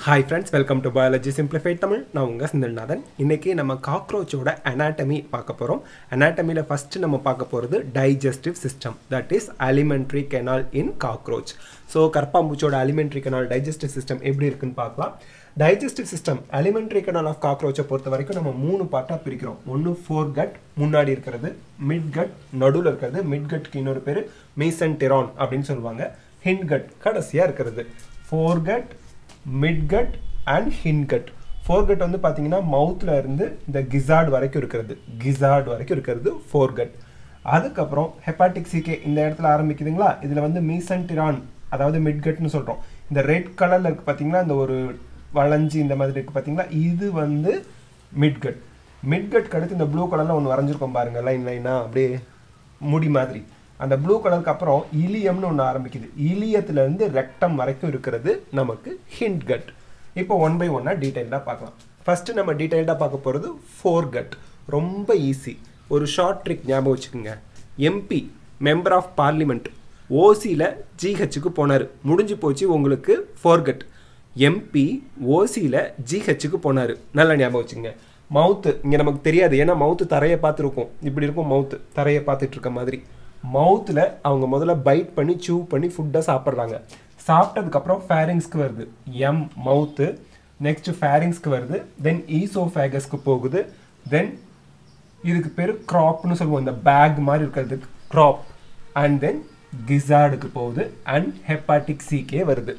hi friends welcome to biology simplified Tamil நான் உங்கள் செந்தில்நாதன் இன்றைக்கி நம்ம காக்ரோச்சோட அனாட்டமி பார்க்க போகிறோம் அனாட்டமியில் ஃபஸ்ட்டு நம்ம பார்க்க போகிறது digestive system that is alimentary canal in cockroach so கற்பாம்பூச்சோட அலிமெண்ட்ரி கெனால் டைஜஸ்டிவ் சிஸ்டம் எப்படி இருக்குன்னு பார்க்கலாம் digestive system alimentary canal of காக்ரோச்சை பொறுத்த வரைக்கும் நம்ம மூணு பார்ட்டாக பிரிக்கிறோம் ஒன்று ஃபோர் கட் முன்னாடி இருக்கிறது மிட் கட் நடுவில் இருக்கிறது மிட் கட்க்கு இன்னொரு பேர் மீசன்டெரான் அப்படின்னு சொல்லுவாங்க ஹிண்ட் கட் கடைசியாக இருக்கிறது fore gut midgut and hindgut foregut வந்து பார்த்தீங்கன்னா மவுத்தில் இருந்து இந்த கிசார்ட் வரைக்கும் இருக்கிறது கிசார்ட் வரைக்கும் இருக்கிறது ஃபோர்கட் அதுக்கப்புறம் ஹெப்பாட்டிக் சிகே இந்த இடத்துல ஆரம்பிக்குதுங்களா இதில் வந்து மீசன்டிரான் அதாவது மிட்கட்னு சொல்கிறோம் இந்த ரெட் கலரில் இருக்குது பார்த்தீங்களா இந்த ஒரு வளைஞ்சி இந்த மாதிரி இருக்குது பார்த்தீங்களா இது வந்து மிட்கட் மிட்கட்க்கு அடுத்து இந்த ப்ளூ கலரில் ஒன்று வரைஞ்சிருக்கோம் பாருங்க லைன் லைனாக அப்படியே முடி மாதிரி அந்த ப்ளூ கலருக்கு அப்புறம் இலியம்னு ஒன்று ஆரம்பிக்குது இலியத்துலேருந்து ரெக்டம் வரைக்கும் இருக்கிறது நமக்கு ஹிண்ட் கட் இப்போ ஒன் பை ஒன்னாக டீட்டெயில்டாக பார்க்கலாம் ஃபஸ்ட்டு நம்ம டீட்டெயில்டாக பார்க்க போகிறது ஃபோர் கட் ரொம்ப ஈஸி ஒரு ஷார்ட் ட்ரிக் ஞாபகம் வச்சுக்கோங்க எம்பி மெம்பர் ஆஃப் பார்லிமெண்ட் ஓசியில் ஜிஹெச்சுக்கு போனார் முடிஞ்சு போச்சு உங்களுக்கு ஃபோர்கட் எம்பி ஓசியில் ஜிஹெச்சுக்கு போனார் நல்லா ஞாபகம் வச்சுங்க மவுத்து இங்கே நமக்கு தெரியாது ஏன்னா மவுத்து தரையை பார்த்துருக்கோம் இப்படி இருக்கும் மவுத்து தரையை பார்த்துட்டு இருக்க மாதிரி மவுத்தில் அவங்க முதல்ல பைட் பண்ணி சூ பண்ணி ஃபுட்டை சாப்பிட்றாங்க சாப்பிட்டதுக்கப்புறம் ஃபேரிங்ஸ்க்கு வருது எம் மவுத்து நெக்ஸ்ட் ஃபேரிங்ஸ்க்கு வருது தென் ஈசோஃபேகஸ்க்கு போகுது தென் இதுக்கு பேர் க்ராப்னு சொல்லுவோம் இந்த பேக் மாதிரி இருக்கிறதுக்கு க்ராப் அண்ட் தென் கிசார்டுக்கு போகுது அண்ட் ஹெப்பாட்டிக் சிகே வருது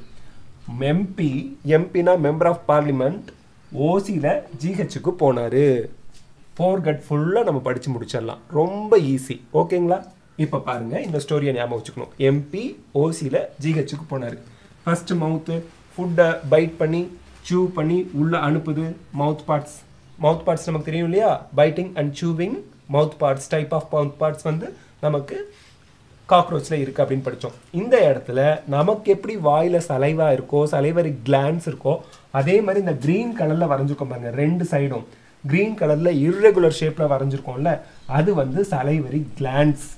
எம்பி எம்பினா மெம்பர் ஆஃப் பார்லிமெண்ட் ஓசியில் ஜிஹெச்சுக்கு போனார் ஃபோர் கட் ஃபுல்லாக நம்ம படித்து முடிச்சிடலாம் ரொம்ப ஈஸி ஓகேங்களா இப்போ பாருங்கள் இந்த ஸ்டோரியை ஞாபகம் வச்சுக்கணும் எம்பி ஓசியில் ஜிஹெச்சுக்கு போனார் ஃபஸ்ட்டு மவுத்து ஃபுட்டை பைட் பண்ணி சூ பண்ணி உள்ளே அனுப்புது மவுத் பார்ட்ஸ் மவுத் பார்ட்ஸ் நமக்கு தெரியும் இல்லையா biting and chewing mouth parts type of mouth parts வந்து நமக்கு காக்ரோச்சில் இருக்குது அப்படின்னு படித்தோம் இந்த இடத்துல நமக்கு எப்படி வாயில் சலைவா இருக்கோ சலைவரி கிளான்ஸ் இருக்கோ அதே மாதிரி இந்த க்ரீன் கலரில் வரைஞ்சிருக்கோம் பாருங்க ரெண்டு சைடும் க்ரீன் கலரில் இர்ரெகுலர் ஷேப்பில் வரைஞ்சிருக்கோம்ல அது வந்து சலைவரி கிளான்ஸ்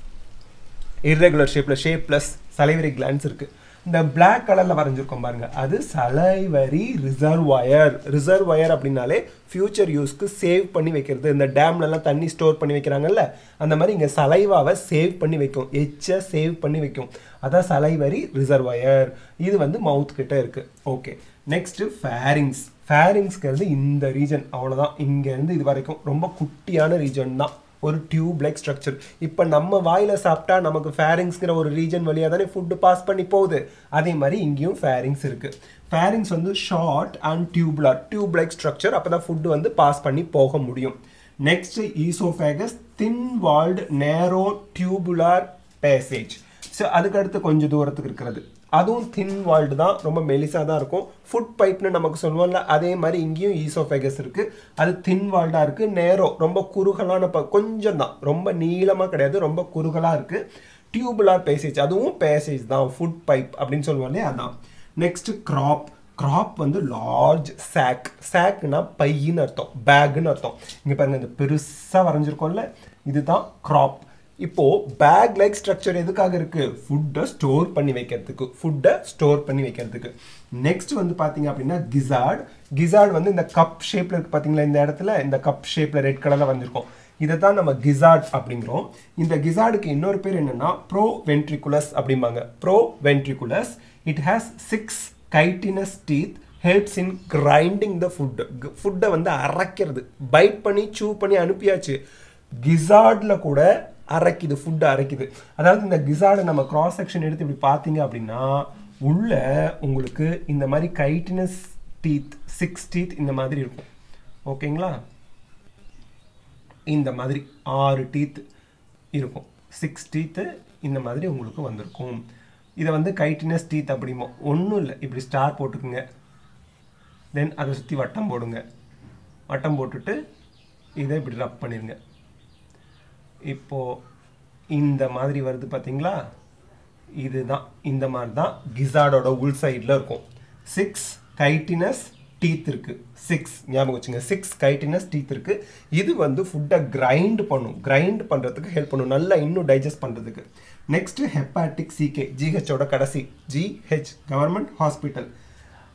இர்ரெகுலர் ஷேப்பில் ஷேப் ப்ளஸ் சலைவரி கிளான்ஸ் இருக்குது இந்த பிளாக் கலரில் வரைஞ்சிருக்கோம் பாருங்க அது சலைவரி ரிசர்வாயர் ரிசர்வாயர் அப்படின்னாலே ஃபியூச்சர் யூஸ்க்கு சேவ் பண்ணி வைக்கிறது இந்த டேம்லலாம் தண்ணி ஸ்டோர் பண்ணி வைக்கிறாங்கல்ல அந்த மாதிரி இங்கே சலைவாவை சேவ் பண்ணி வைக்கும் எச்சை சேவ் பண்ணி வைக்கும் அதான் சலைவரி ரிசர்வாயர் இது வந்து மவுத் கிட்ட இருக்குது ஓகே நெக்ஸ்ட்டு ஃபேரிங்ஸ் ஃபேரிங்ஸ்ங்கிறது இந்த ரீஜன் அவ்வளோதான் இங்கேருந்து இது வரைக்கும் ரொம்ப குட்டியான ரீஜன் தான் ஒரு டியூப் லைக் ஸ்ட்ரக்சர் இப்போ நம்ம வாயில் சாப்பிட்டா நமக்கு ஃபேரிங்ஸ்ங்கிற ஒரு ரீஜன் வழியாக தானே ஃபுட்டு பாஸ் பண்ணி போகுது அதே மாதிரி இங்கேயும் ஃபேரிங்ஸ் இருக்குது ஃபேரிங்ஸ் வந்து short and tubular tube like structure அப்போ தான் ஃபுட்டு வந்து பாஸ் பண்ணி போக முடியும் next oesophagus thin walled narrow tubular passage so அதுக்கு அடுத்து கொஞ்சம் தூரத்துக்கு இருக்கிறது அதுவும் தின் வால்டு தான் ரொம்ப மெலிசாக தான் இருக்கும் ஃபுட் பைப்னு நமக்கு சொல்லுவோம்ல அதே மாதிரி இங்கேயும் ஈசோஃபேகஸ் இருக்குது அது தின் வால்டாக இருக்குது நேரோ ரொம்ப குறுகலான ப கொஞ்சம் தான் ரொம்ப நீளமாக கிடையாது ரொம்ப குறுகலாக இருக்குது டியூபுலார் பேசேஜ் அதுவும் பேசேஜ் தான் ஃபுட் பைப் அப்படின்னு சொல்லுவோம் இல்லையா அதான் நெக்ஸ்ட் கிராப் கிராப் வந்து லார்ஜ் சாக் சாக்னா பையின்னு அர்த்தம் பேக்குன்னு அர்த்தம் இங்கே பாருங்கள் இந்த பெருசாக வரைஞ்சிருக்கோம்ல இதுதான் கிராப் இப்போது பேக் லைக் ஸ்ட்ரக்சர் எதுக்காக இருக்குது ஃபுட்டை ஸ்டோர் பண்ணி வைக்கிறதுக்கு ஃபுட்டை ஸ்டோர் பண்ணி வைக்கிறதுக்கு நெக்ஸ்ட் வந்து பார்த்தீங்க அப்படின்னா கிசார்ட் கிசார்ட் வந்து இந்த கப் ஷேப்பில் இருக்குது பார்த்தீங்களா இந்த இடத்துல இந்த கப் ஷேப்பில் ரெட் கலரில் வந்திருக்கும் இதை தான் நம்ம கிசார்ட் அப்படிங்கிறோம் இந்த கிசார்டுக்கு இன்னொரு பேர் என்னென்னா ப்ரோ வென்ட்ரிகுலஸ் அப்படிம்பாங்க proventriculus it has six chitinous teeth helps in grinding the food ஃபுட்டை வந்து அரைக்கிறது பைட் பண்ணி சூ பண்ணி அனுப்பியாச்சு கிசார்டில் கூட அரைக்குது ஃபுட்டு அரைக்குது அதாவது இந்த கிசார்டை நம்ம கிராஸ் செக்ஷன் எடுத்து இப்படி பார்த்தீங்க அப்படின்னா உள்ள உங்களுக்கு இந்த மாதிரி கைட்டினஸ் டீத் சிக்ஸ் டீத் இந்த மாதிரி இருக்கும் ஓகேங்களா இந்த மாதிரி ஆறு டீத் இருக்கும் சிக்ஸ் டீத்து இந்த மாதிரி உங்களுக்கு வந்திருக்கும் இதை வந்து கைட்டினஸ் டீத் அப்படிமோ ஒன்றும் இல்லை இப்படி ஸ்டார் போட்டுக்குங்க தென் அதை சுற்றி வட்டம் போடுங்க வட்டம் போட்டுட்டு இதை இப்படி ரப் பண்ணிடுங்க இப்போது இந்த மாதிரி வருது பார்த்தீங்களா இதுதான் இந்த மாதிரி தான் கிசார்டோட உள் சைடில் இருக்கும் சிக்ஸ் கைட்டினஸ் டீத் இருக்குது சிக்ஸ் ஞாபகம் வச்சுங்க சிக்ஸ் கைட்டினஸ் டீத் இருக்குது இது வந்து ஃபுட்டை கிரைண்ட் பண்ணும் கிரைண்ட் பண்ணுறதுக்கு ஹெல்ப் பண்ணும் நல்லா இன்னும் டைஜஸ்ட் பண்ணுறதுக்கு நெக்ஸ்ட் ஹெப்பாட்டிக் சிகே ஜிஹெச்சோட கடைசி GH government hospital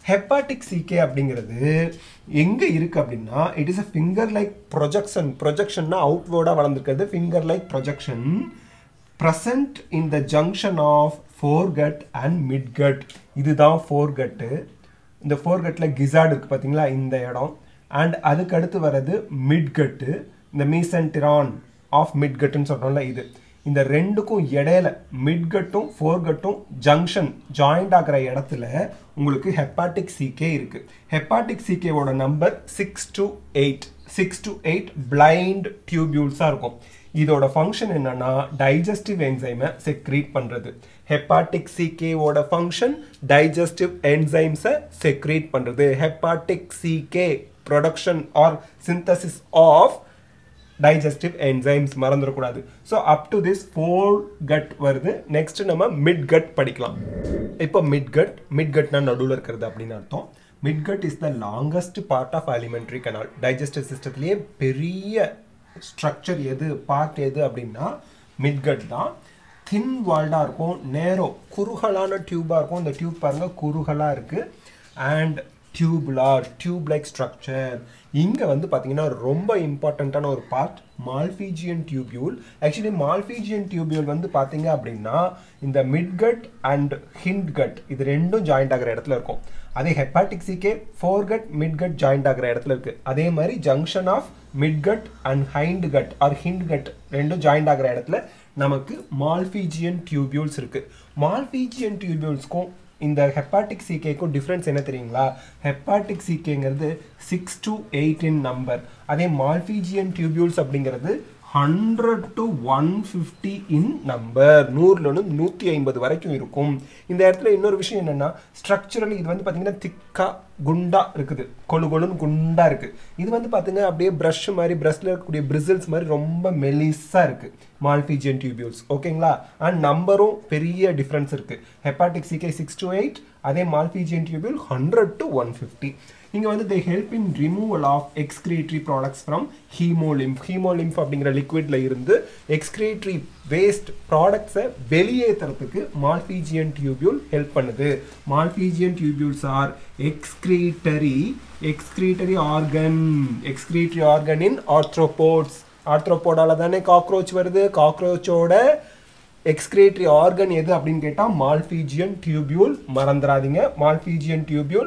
hepatic caeca அப்படிங்கிறது எங்கே இருக்குது அப்படின்னா it is a finger like projection ப்ரொஜெக்ஷன்னா அவுட்வேர்டாக வளர்ந்துருக்கிறது finger like projection present in the junction of foregut and midgut இதுதான் ஃபோர்கட்டு இந்த ஃபோர்கட்டில் கிசார்டு இருக்குது பார்த்தீங்களா இந்த இடம் அண்ட் அதுக்கு அடுத்து வர்றது மிட்கட்டு இந்த மீசன்டிரான் ஆஃப் மிட்கட்டுன்னு சொல்கிறோம்ல இது இந்த ரெண்டுக்கும் இடையில மிட்கட்டும் ஃபோர்கட்டும் ஜங்ஷன் ஜாயிண்ட் ஆகிற இடத்துல உங்களுக்கு ஹெப்பாட்டிக் சிகே இருக்கு ஹெப்பாட்டிக் சிகேவோட number six to eight six to eight blind டியூபியூல்ஸாக இருக்கும் இதோட ஃபங்க்ஷன் என்னன்னா டைஜஸ்டிவ் என்சைமை செக்ரீட் பண்ணுறது ஹெப்பாட்டிக் சிகேவோட ஃபங்க்ஷன் டைஜஸ்டிவ் என்சைம்ஸை செக்ரீட் பண்ணுறது hepatic caeca production or synthesis of digestive enzymes மறந்துடக்கூடாது so up to this fore gut வருது நெக்ஸ்ட் நம்ம மிட் கட் படிக்கலாம் இப்போ மிட் கட் மிட் கட்னா நடுவில் இருக்கிறது அப்படின்னு அர்த்தம் mid gut is the longest part of alimentary canal digestive சிஸ்டத்துலேயே பெரிய ஸ்ட்ரக்சர் எது பார்ட் எது அப்படின்னா மிட்கட் தான் தின் வால்டாக இருக்கும் நேரோ குறுகலான டியூபாக இருக்கும் இந்த டியூப் பாருங்கள் குறுகலாக இருக்குது and tubular tube like structure இங்கே வந்து பார்த்தீங்கன்னா ரொம்ப இம்பார்ட்டண்ட்டான ஒரு part Malpighian tubule actually Malpighian tubule வந்து பார்த்தீங்க அப்படின்னா இந்த மிட்கட் அண்ட் ஹிண்ட்கட் இது ரெண்டும் ஜாயிண்ட் ஆகிற இடத்துல இருக்கும் அதே hepatic caeca foregut midgut joint ஆகிற இடத்துல இருக்குது அதே மாதிரி junction of midgut and hind gut or hind gut ரெண்டும் ஜாயிண்ட் ஆகிற இடத்துல நமக்கு மால்ஃபீஜியன் டியூபியூல்ஸ் இருக்குது மால்ஃபீஜியன் டியூபியூல்ஸ்க்கும் இந்த ஹெப்பாட்டிக் சிகேக்கும் டிஃப்ரென்ஸ் என்ன தெரியுங்களா ஹெப்பாட்டிக் சிகேங்கிறது six to eight in number அதே மால்ஃபீஜியன் டியூபியூல்ஸ் அப்படிங்கிறது hundred to one fifty in number நூறுலேருந்து நூற்றி ஐம்பது வரைக்கும் இருக்கும் இந்த இடத்துல இன்னொரு விஷயம் என்னென்னா ஸ்ட்ரக்சரலி இது வந்து பார்த்தீங்கன்னா திக்காக குண்டா இருக்குது கொழு கொழுன்னு குண்டா இருக்குது இது வந்து பார்த்தீங்க அப்படியே ப்ரஷ் மாதிரி ப்ரஷ்ல இருக்கக்கூடிய பிரிசில்ஸ் மாதிரி ரொம்ப மெலிஸாக இருக்குது மால்ஃபீஜியன் டியூபியூல்ஸ் ஓகேங்களா அண்ட் நம்பரும் பெரிய டிஃப்ரென்ஸ் இருக்குது hepatic caeca six to eight அதே Malpighian tubule hundred to one fifty இங்கே வந்து they help in removal of excretory products from haemolymph haemolymph அப்படிங்கிற லிக்விட்ல இருந்து எக்ஸ்கிரேட்டரி வேஸ்ட் ப்ராடக்ட்ஸை வெளியேற்றுறதுக்கு மால்ஃபீஜியன் டியூபியூல் ஹெல்ப் பண்ணுது Malpighian tubules are excretory excretory organ excretory organ in arthropods ஆர்த்ரோபோடால தானே காக்ரோச் வருது காக்ரோச்சோட எக்ஸ்கிரேட்டரி ஆர்கன் எது அப்படின்னு கேட்டால் மால்ஃபீஜியன் டியூபியூல் மறந்துடாதீங்க Malpighian tubule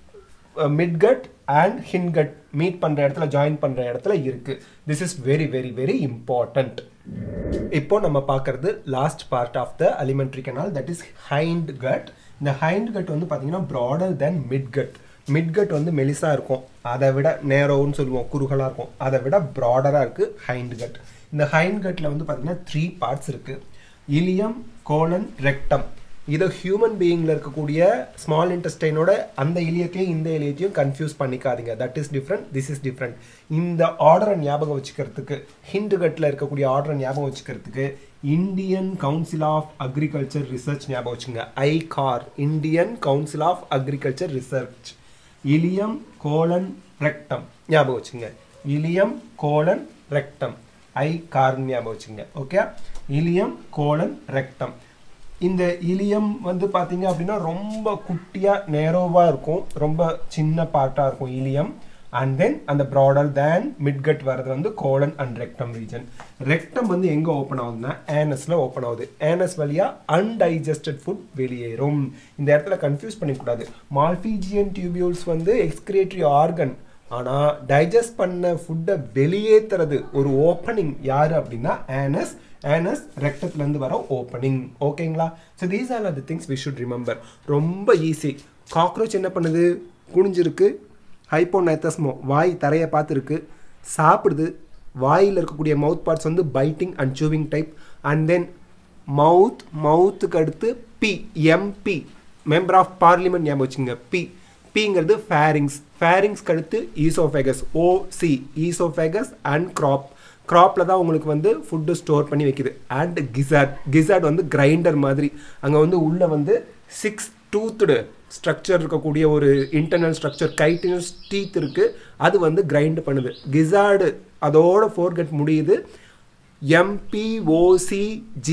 midgut and hindgut meet பண்ணுற இடத்துல ஜாயின் பண்ணுற இடத்துல இருக்குது this is very very very important இப்போ நம்ம பார்க்குறது last part of the alimentary canal that is hind gut இந்த ஹைண்ட் கட் வந்து பார்த்தீங்கன்னா ப்ராடர் தென் மிட்கட் மிட்கட் வந்து மெலிசாக இருக்கும் அதை விட நேரோன்னு சொல்லுவோம் குறுகலாக இருக்கும் அதை விட ப்ராடராக இருக்குது ஹைண்ட் கட் இந்த ஹைண்ட் கட்டில் வந்து பார்த்தீங்கன்னா த்ரீ பார்ட்ஸ் இருக்குது இலியம் கோலன் ரெக்டம் இதை ஹியூமன் பீயிங்கில் இருக்கக்கூடிய ஸ்மால் இன்டெஸ்டைனோட அந்த இலியத்தையும் இந்த இலியத்தையும் கன்ஃபியூஸ் பண்ணிக்காதீங்க that is different this is different இந்த ஆர்டரை ஞாபகம் வச்சுக்கிறதுக்கு ஹிண்டு கட்டில் இருக்கக்கூடிய ஆர்டரை ஞாபகம் வச்சுக்கிறதுக்கு Indian council of agriculture research ஞாபகம் வச்சுங்க ICAR Indian council of agriculture research ileum colon rectum ஞாபகம் வச்சுங்க ileum colon rectum I car ஞாபகம் வச்சுங்க ஓகே இலியம் கோலன் ரெக்டம் இந்த இலியம் வந்து பார்த்தீங்க அப்படின்னா ரொம்ப குட்டியாக நேரோவாக இருக்கும் ரொம்ப சின்ன பார்ட்டாக இருக்கும் இலியம் அண்ட் தென் அந்த ப்ராடர் தேன் மிட்கட் வர்றது வந்து colon and rectum region rectum வந்து எங்கே ஓப்பன் ஆகுதுன்னா ஏனஸில் ஓப்பன் ஆகுது ஏனஸ் வழியாக அன்டைஜஸ்டட் ஃபுட் வெளியேறும் இந்த இடத்துல கன்ஃபியூஸ் பண்ணிக்கூடாது மால்ஃபீஜியன் டியூபியூல்ஸ் வந்து எக்ஸ்கிரேட்டரி ஆர்கன் ஆனால் டைஜஸ்ட் பண்ண ஃபுட்டை வெளியேற்றுறது ஒரு ஓப்பனிங் யார் அப்படின்னா ஆனஸ் ஆனஸ் ரெக்டத்துலேருந்து வர ஓப்பனிங் ஓகேங்களா so these are the things we should remember ரொம்ப ஈஸி காக்ரோச் என்ன பண்ணுது குனிஞ்சிருக்கு ஹைப்போநைத்தஸ்மோ வாய் தரையை பார்த்துருக்கு சாப்பிடுது வாயில் இருக்கக்கூடிய மவுத் பார்ட்ஸ் வந்து biting and chewing type and then mouth மவுத்துக்கு அடுத்து P MP member of parliament ஞாபகம் வச்சுங்க பி பிங்கிறது ஃபேரிங்ஸ் ஃபேரிங்ஸ்க்கு அடுத்து oesophagus OC oesophagus and crop க்ராப்பில் தான் உங்களுக்கு வந்து ஃபுட்டு ஸ்டோர் பண்ணி வைக்குது அண்ட் கிசாட் கிசாட் வந்து கிரைண்டர் மாதிரி அங்கே வந்து உள்ளே வந்து சிக்ஸ் டூத்துடு ஸ்ட்ரக்சர் இருக்கக்கூடிய ஒரு இன்டர்னல் ஸ்ட்ரக்சர் கைட்டினஸ் டீத் இருக்குது அது வந்து கிரைண்ட் பண்ணுது கிசாடு அதோட ஃபோர்கட் முடியுது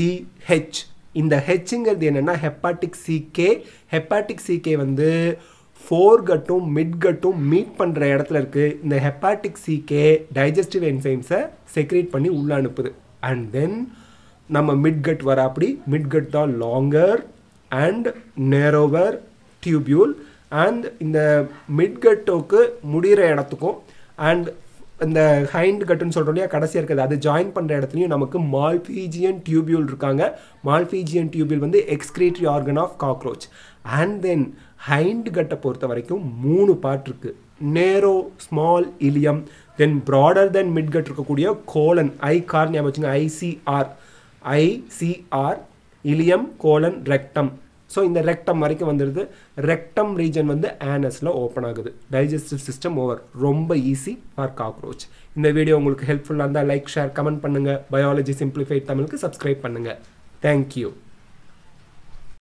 எம்பிஓசிஜிஹெச் இந்த ஹெச்ங்கிறது என்னென்னா ஹெப்பாட்டிக் சிகே ஹெப்பாட்டிக் சிகே வந்து ஃபோர் கட்டும் மிட் கட்டும் மீட் பண்ணுற இடத்துல இருக்குது இந்த ஹெப்பாட்டிக் சீக்கே டைஜஸ்டிவ் என்சைம்ஸை செக்ரேட் பண்ணி உள்ளே அனுப்புது அண்ட் தென் நம்ம மிட்கட் வர அப்படி மிட்கட் தான் longer and narrower tubule and இந்த மிட்கட்டோக்கு முடிகிற இடத்துக்கும் அண்ட் இந்த ஹைண்ட் கட்டுன்னு சொல்கிறோம் இல்லையா கடைசியாக இருக்குது அது ஜாயின் பண்ணுற இடத்துலையும் நமக்கு மால்பீஜியன் டியூபியூல் இருக்காங்க மால்பீஜியன் டியூபியூல் வந்து excretory organ of cockroach and then hind கட்டை பொறுத்த வரைக்கும் மூணு பார்ட் இருக்குது narrow small ileum then broader then midgut இருக்கக்கூடிய கோலன் ஐ கார் ஞாபகம் வச்சுங்க ICR ICR ileum colon rectum so இந்த ரெக்டம் வரைக்கும் வந்துடுது ரெக்டம் ரீஜன் வந்து ஆனஸில் ஓப்பன் ஆகுது டைஜஸ்டிவ் சிஸ்டம் ஓவர் ரொம்ப ஈஸி ஃபார் காக்ரோச் இந்த வீடியோ உங்களுக்கு ஹெல்ப்ஃபுல்லாக இருந்தால் லைக் ஷேர் கமெண்ட் பண்ணுங்கள் பயாலஜி சிம்பிளிஃபைட் தமிழுக்கு சப்ஸ்கிரைப் பண்ணுங்கள் தேங்க்யூ